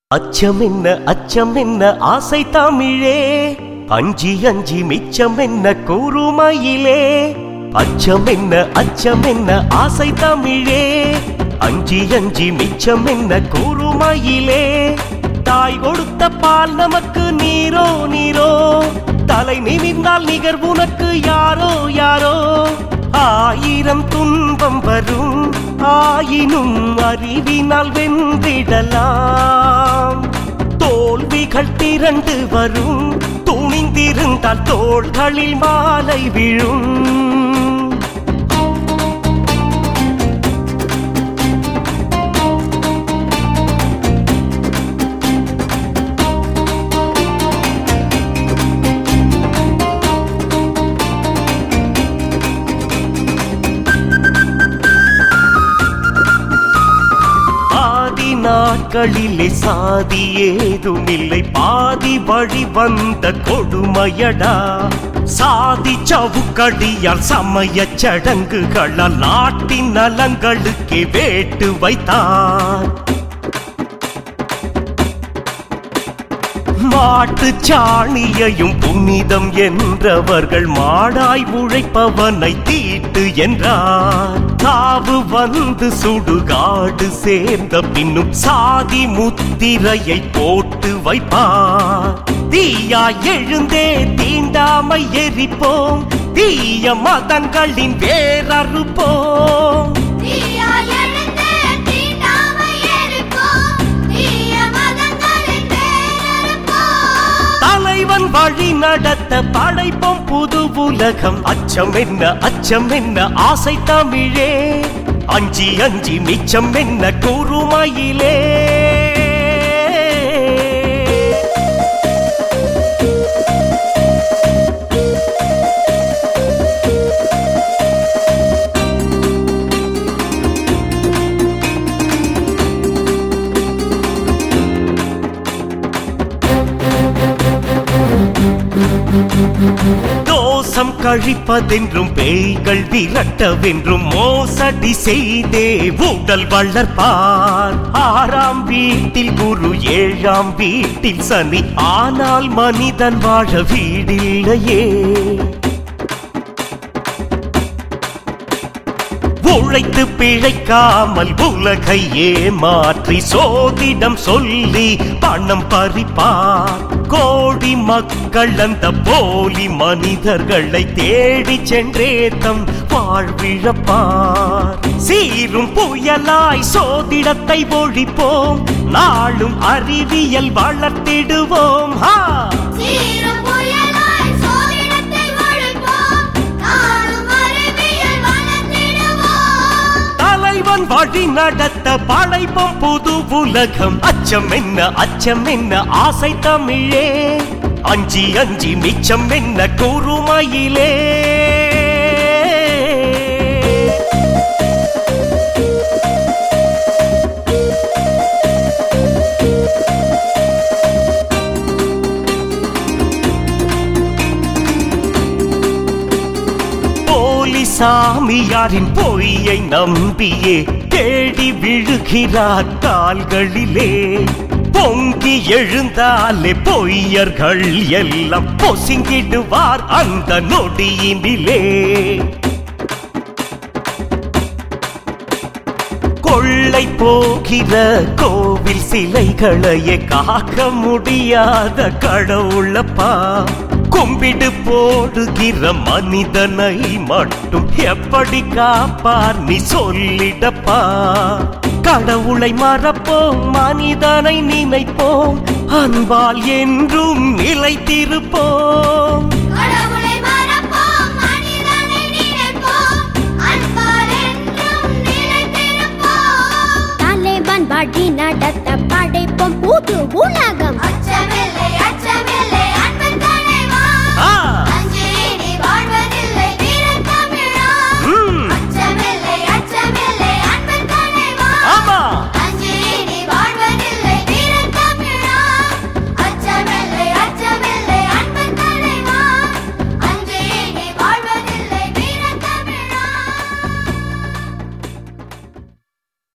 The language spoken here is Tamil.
அச்சம் என்ன அச்சம் என்ன ஆசை தமிழே அஞ்சி அஞ்சி மிச்சம் என்ன கூறுமையிலே அச்சம் என்ன அச்சம் என்ன ஆசை தமிழே அஞ்சி அஞ்சி மிச்சம் என்ன கூறுமையிலே தாய் கொடுத்த பால் நமக்கு நீரோ நீரோ தலை நிமிர்ந்தால் நிகர் உனக்கு யாரோ யாரோ ஆயிரம் துன்பம் வரும் ஆயினும் அறிவினால் வென்றிடலாம் தோல்விகள் திரண்டு வரும் துணிந்திருந்தால் தோள்களில் மாலை விழும் ஆதி நாட்களிலே சாதி ஏதுமில்லை பாதி வழி வந்த கொடுமையடா சாதி சவுக்கடியால் சமய சடங்குகளால் நாட்டின் நலங்களுக்கே வேட்டு வைத்தார் மாட்டு சாணியையும் புனிதம் என்றவர்கள் மாடாய் உழைப்பவனை தீட்டு என்றார் தாவு வந்து சுடுகாடு சேர்ந்த பின்னும் சாதி முத்திரையை போட்டு வைப்பார் தீயா எழுந்தே தீண்டாமை எரிப்போம் தீய மதங்களின் வேறறுப்போம் தீயா எழுந்தே தீண்டாமை எரிப்போம். தீய மதங்களின் வேரறுப்போம். தலைவன் வழி நடத்த படைப்போம் புது உலகம் அச்சம் என்ன அச்சம் என்ன ஆசை தமிழே அஞ்சி அஞ்சி மிச்சம் என்ன கூறுமையிலே தோசம் கழிப்பதென்றும் பேய்கள் விரட்டவென்றும் மோசடி செய்தே உடல் வளர்ப்பார் ஆறாம் வீட்டில் குரு ஏழாம் வீட்டில் சனி ஆனால் மனிதன் வாழ வீடில்லையே உழைத்து பிழைக்காமல் உலகை ஏமாற்றி சோதிடம் சொல்லி பணம் பறிப்பார் கோடி மக்கள் அந்த போலி மனிதர்களை தேடி சென்றே தம் வாழ்விழப்பார் சீரும் புயலாய் சோதிடத்தை ஒழிப்போம் நாளும் அறிவியல் வளர்த்திடுவோம் ஹா சீரும் புயலாய் சோதிடத்தை ஒழிப்போம். நாடும் அறிவியல் வளர்த்திடுவோம். தலைவன் வழி நடத்த படைப்போம் புது உலகம் அச்சம் என்ன அச்சம் என்ன ஆசை தமிழே அஞ்சி அஞ்சி மிச்சம் என்ன கூறுமையிலே போலி சாமியாரின் பொய்யை நம்பியே தேடி விழுகிறார் கால்களிலே பொங்கி எழுந்தாலே பொய்யர்கள் எல்லாம் பொசுங்கிடுவார் அந்த நொடியினிலே கொள்ளை போகிற கோவில் சிலைகளையே காக்க முடியாத கடவுளப்பா கும்பிடு போடுகிற மனிதனை மட்டும் எப்படி காப்பார் நீ சொல்லிடப்பா கடவுளை மறப்போம் மனிதனை நினைப்போம் அன்பால் என்றும் நிலைத்திருப்போம்